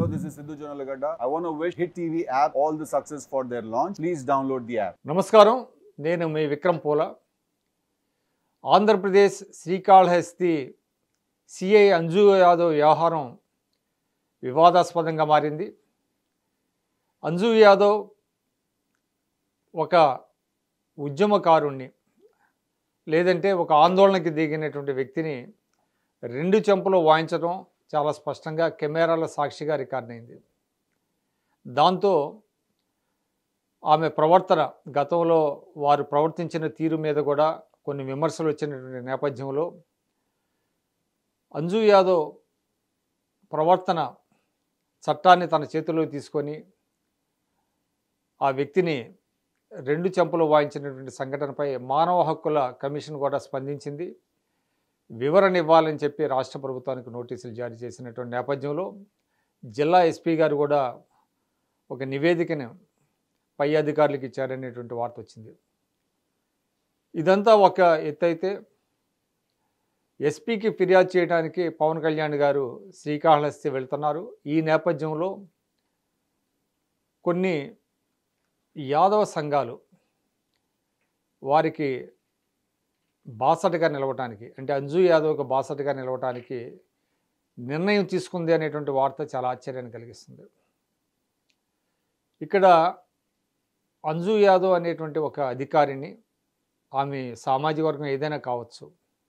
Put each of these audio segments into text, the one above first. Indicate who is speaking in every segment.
Speaker 1: Hello, this is Sidhu Jonalagada. I want to wish Hit TV app all the success for their launch. Please download the app.
Speaker 2: నమస్కారం నేను మీ Vikram Poola Andhra Pradesh Srikalahasti CI Anju Yadav వ్యవహారం వివాదాస్పదంగా మారింది అంజు యాదవ్ ఒక ఉద్యమకారుణ్ణి లేదంటే ఒక ఆందోళనకి దిగినటువంటి వ్యక్తిని రెండు చెంపలు వాయించడం చాలా స్పష్టంగా కెమెరాల సాక్షిగా రికార్డ్ అయింది దాంతో ఆమె ప్రవర్తన గతంలో వారు ప్రవర్తించిన తీరు మీద కూడా కొన్ని విమర్శలు వచ్చినటువంటి నేపథ్యంలో అంజు యాదవ్ ప్రవర్తన చట్టాన్ని తన చేతిలో తీసుకొని ఆ వ్యక్తిని రెండు చెంపలు వాయించినటువంటి సంఘటనపై మానవ హక్కుల కమిషన్ కూడా స్పందించింది వివరణ ఇవ్వాలని చెప్పి రాష్ట్ర ప్రభుత్వానికి నోటీసులు జారీ చేసినటువంటి నేపథ్యంలో జిల్లా ఎస్పీ గారు కూడా ఒక నివేదికను పై అధికారులకు ఇచ్చారనేటువంటి వార్త వచ్చింది ఇదంతా ఒక ఎత్తు అయితే ఎస్పీకి ఫిర్యాదు చేయడానికి పవన్ కళ్యాణ్ గారు శ్రీకాళహస్తి వెళ్తున్నారు ఈ నేపథ్యంలో కొన్ని యాదవ సంఘాలు వారికి బాసటగా నిలవటానికి అంటే అంజు యాదవ్కి బాసటగా నిలవటానికి నిర్ణయం తీసుకుంది అనేటువంటి వార్త చాలా ఆశ్చర్యాన్ని కలిగిస్తుంది ఇక్కడ అంజు యాదవ్ అనేటువంటి ఒక అధికారిని ఆమె సామాజిక వర్గం ఏదైనా కావచ్చు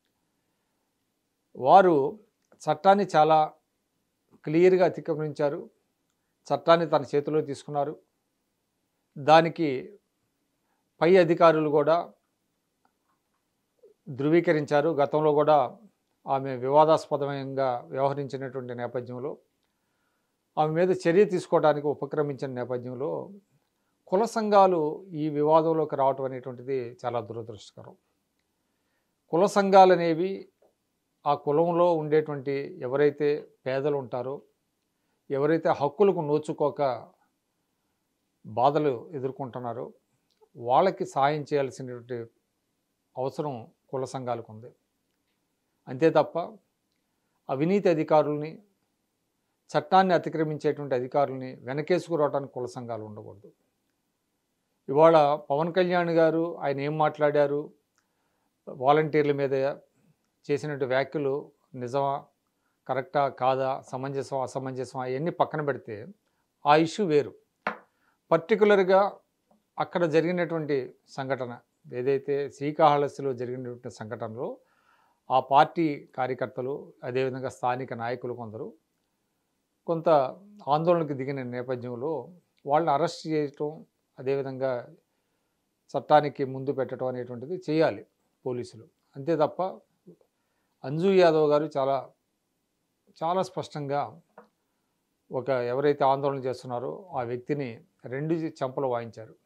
Speaker 2: వారు చట్టాన్ని చాలా క్లియర్గా అతిక్రమించారు చట్టాన్ని తన చేతిలో తీసుకున్నారు దానికి పై అధికారులు కూడా ధృవీకరించారు గతంలో కూడా ఆమె వివాదాస్పదంగా వ్యవహరించినటువంటి నేపథ్యంలో ఆమె మీద చర్య తీసుకోవడానికి ఉపక్రమించిన నేపథ్యంలో కుల సంఘాలు ఈ వివాదంలోకి రావటం అనేటువంటిది చాలా దురదృష్టకరం కుల సంఘాలు అనేవి ఆ కులంలో ఉండేటువంటి ఎవరైతే పేదలు ఉంటారో ఎవరైతే హక్కులకు నోచుకోక బాధలు ఎదుర్కొంటున్నారో వాళ్ళకి సాయం చేయాల్సినటువంటి అవసరం కుల సంఘాలకు ఉంది అంతే తప్ప అవినీతి అధికారుల్ని చట్టాన్ని అతిక్రమించేటువంటి అధికారుల్ని వెనకేసుకురావడానికి కుల సంఘాలు ఉండకూడదు ఇవాళ పవన్ కళ్యాణ్ గారు ఆయన ఏం మాట్లాడారు వాలంటీర్ల మీద చేసినట్టు వ్యాఖ్యలు నిజమా కరెక్టా కాదా సమంజసం అసమంజసం అవన్నీ పక్కన పెడితే ఆ ఇష్యూ వేరు పర్టికులర్గా అక్కడ జరిగినటువంటి సంఘటన ఏదైతే శ్రీకాళహస్తిలో జరిగినటువంటి సంఘటనలో ఆ పార్టీ కార్యకర్తలు అదేవిధంగా స్థానిక నాయకులు కొందరు కొంత ఆందోళనకు దిగిన నేపథ్యంలో వాళ్ళని అరెస్ట్ చేయటం అదేవిధంగా చట్టానికి ముందు పెట్టడం అనేటువంటిది చేయాలి పోలీసులు అంతే తప్ప అంజు యాదవ్ గారు చాలా చాలా స్పష్టంగా ఒక ఎవరైతే ఆందోళన చేస్తున్నారో ఆ వ్యక్తిని రెండు చెంపలు వాయించారు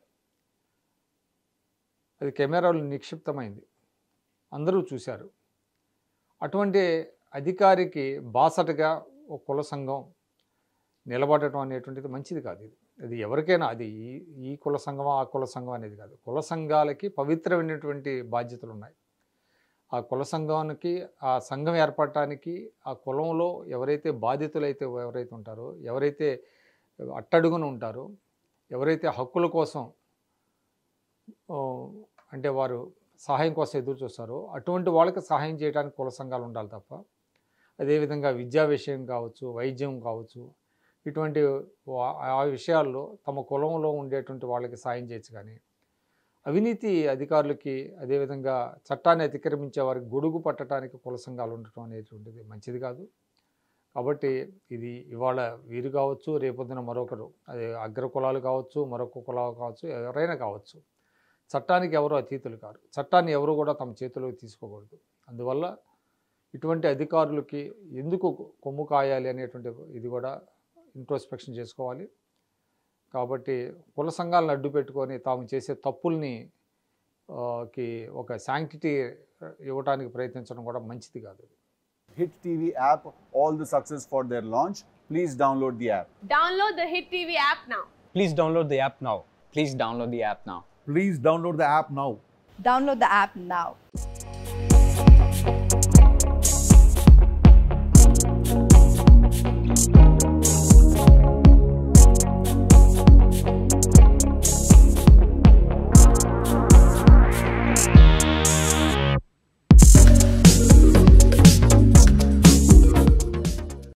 Speaker 2: అది కెమెరాలో నిక్షిప్తమైంది అందరూ చూశారు అటువంటి అధికారికి బాసటగా ఒక కుల సంఘం నిలబడటం అనేటువంటిది మంచిది కాదు ఇది అది ఎవరికైనా అది ఈ ఈ కుల సంఘమా ఆ కుల సంఘం అనేది కాదు కుల సంఘాలకి పవిత్రమైనటువంటి బాధ్యతలు ఉన్నాయి ఆ కుల సంఘానికి ఆ సంఘం ఏర్పడటానికి ఆ కులంలో ఎవరైతే బాధితులైతే ఎవరైతే ఉంటారో ఎవరైతే అట్టడుగున ఉంటారో ఎవరైతే హక్కుల కోసం ఆ, అంటే వారు సహాయం కోసం ఎదురు చూస్తారో అటువంటి వాళ్ళకి సహాయం చేయడానికి కుల సంఘాలు ఉండాలి తప్ప అదేవిధంగా విద్యా విషయం కావచ్చు వైద్యం కావచ్చు ఇటువంటి వా- ఆ విషయాల్లో తమ కులంలో ఉండేటువంటి వాళ్ళకి సాయం చేయొచ్చు కానీ అవినీతి అధికారులకి అదేవిధంగా చట్టాన్ని అతిక్రమించే వారికి గొడుగు పట్టడానికి కుల సంఘాలు ఉండటం అనేటువంటిది మంచిది కాదు కాబట్టి ఇది ఇవాళ వీరు కావచ్చు రేపొద్దున మరొకరు అది అగ్ర కులాలు కావచ్చు మరొక కులాలు కావచ్చు ఎవరైనా కావచ్చు చట్టానికి ఎవరు అతీతులు కారు చట్టాన్ని ఎవరు కూడా తమ చేతిలోకి తీసుకోకూడదు అందువల్ల ఇటువంటి అధికారులకి ఎందుకు కొమ్ము కాయాలి అనేటువంటి ఇది కూడా ఇంట్రోస్పెక్షన్ చేసుకోవాలి కాబట్టి కుల సంఘాలను అడ్డు పెట్టుకొని తాము చేసే తప్పుల్ని ఆ, కి ఒక శాంక్టిటీ ఇవ్వడానికి ప్రయత్నించడం కూడా మంచిది కాదు
Speaker 1: Hit TV app all the success for their launch. Please download the app.
Speaker 3: Download the Hit TV app now.
Speaker 4: Please download the app now. Please download the app now.
Speaker 5: Please download the app now.
Speaker 6: Download the app now.